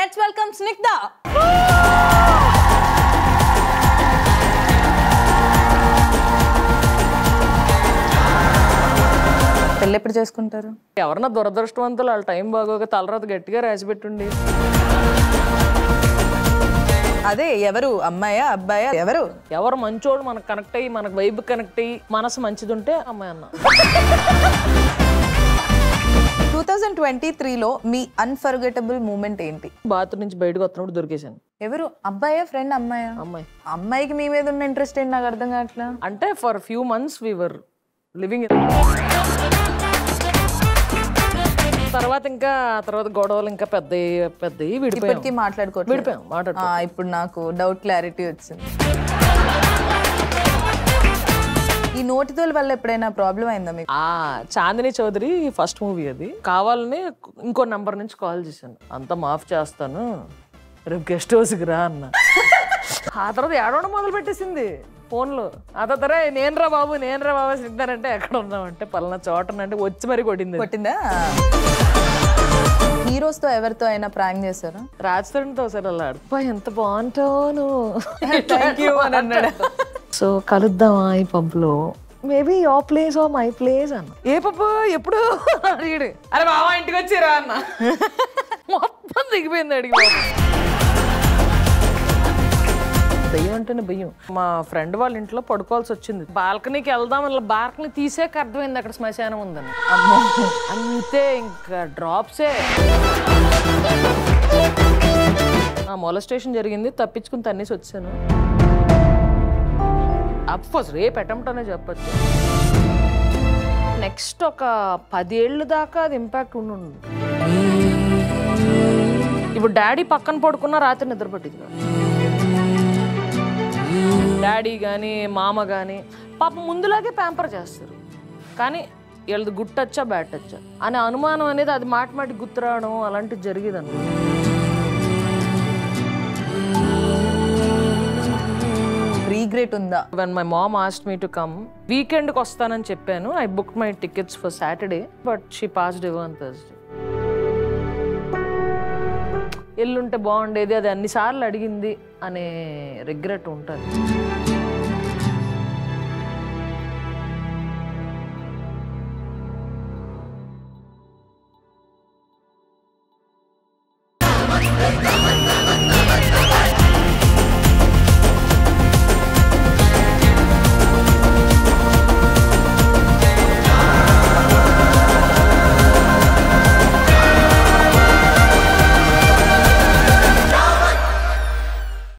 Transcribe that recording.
Let's welcome స్నిగ్ధ పెళ్ళి ఎప్పుడు చేసుకుంటారు ఎవరన్నా దురదృష్టవంతులు వాళ్ళ టైం బాగోక తలరాత గట్టిగా రాసిపెట్టుండి అదే ఎవరు అమ్మాయా అబ్బాయా ఎవరు ఎవరు మంచోడు మనకు కనెక్ట్ అయ్యి మనకు వైబ్ కనెక్ట్ అయ్యి మనసు మంచిది ఉంటే అమ్మాయి అన్న టూ థౌజండ్ ట్వంటీ త్రీలో మీ అన్ఫర్గెటబుల్ మూమెంట్ ఏంటి బాత్రూమ్ నుంచి బయటకు వస్తున్నప్పుడు దొరికేశాను ఎవరు అబ్బాయా ఫ్రెండ్ అమ్మాయా అమ్మాయి అమ్మాయికి మీ మీద ఉన్న ఇంట్రెస్ట్ ఏంటి నాకు అర్థం కావట్లా అంటే for few months we were living తర్వాత ఇంకా ఆ తర్వాత గొడవలు ఇంకా పెద్ద పెద్ద విడిపోయాం ఇప్పటికీ మాట్లాడుకోవట్లేదు విడిపోయాం మాట్లాడు ఆ, ఇప్పుడు నాకు డౌట్ క్లారిటీ వచ్చింది ఈ నోటితోల వల్ల ఎప్పుడైనా ప్రాబ్లం అయిందా మీకు ఆ చాందిని చౌదరి ఫస్ట్ మూవీ అది కావాలని ఇంకో నంబర్ నుంచి కాల్ చేశాను అంతా మాఫ్ చేస్తాను రేపు గెస్ట్ హౌస్కి రా అన్న ఆ తర్వాత ఏడవడం మొదలు పెట్టేసింది ఫోన్లో ఆ తర్వాత "రేయ్, నేను రా బాబు నేను రా బాబు సిగ్గారంటే ఎక్కడ ఉన్నామంటే పలానా చోట అంటే వచ్చి మరి కొట్టింది కొట్టిందా హీరోస్ తో ఎవరితో అయినా ప్రాంక్ చేశారా రాజస్థాన్తో అసలు అలా అబ్బా ఎంత బాగుంటాను థ్యాంక్ యూ అని అన్నాడు సో కలుద్దామా ఈ పబ్లో maybe your place or my place అన్న ఏ పప్పు ఎప్పుడు అడిగాడు అరే బావా ఇంటికి వచ్చిరా అన్న మొత్తం దిగిపోయింది అడిగి బాబు దయ్యం అంటేనే భయం మా ఫ్రెండ్ వాళ్ళ ఇంట్లో పడుకోవాల్సి వచ్చింది బాల్కనీకి వెళ్దాం అలా బాల్కనీ తీసేక అర్థమైంది అక్కడ శ్మశానం ఉందని అంతే ఇంకా డ్రాప్సే ఆ మొలస్టేషన్ జరిగింది తప్పించుకుని తన్నేసి వచ్చాను అఫ్కోర్స్ రేపు అటెంప్ట్ అనే చెప్పచ్చు నెక్స్ట్ ఒక పదేళ్ళు దాకా అది ఇంపాక్ట్ ఉండి ఉంటుంది. ఇప్పుడు డాడీ పక్కన పడుకున్న రాత్రి నిద్ర పట్టింది కాదు. డాడీ కానీ మామ కానీ పాపం ముందులాగే ప్యాంపర్ చేస్తారు కానీ వీళ్ళది గుడ్ టచ్చా బ్యాడ్ టచ్చా అనే అనుమానం అనేది అది మాటి మాటి గుర్తు రావడం అలాంటివి జరిగేది అనమాట రీగ్రెట్ ఉందా when my mom asked me to come వీకెండ్కి వస్తానని చెప్పాను I book my tickets for Saturday but she passed away on Thursday ఎల్లుంటే బాగుండేది అది అన్నిసార్లు అడిగింది అనే రిగ్రెట్ ఉంటుంది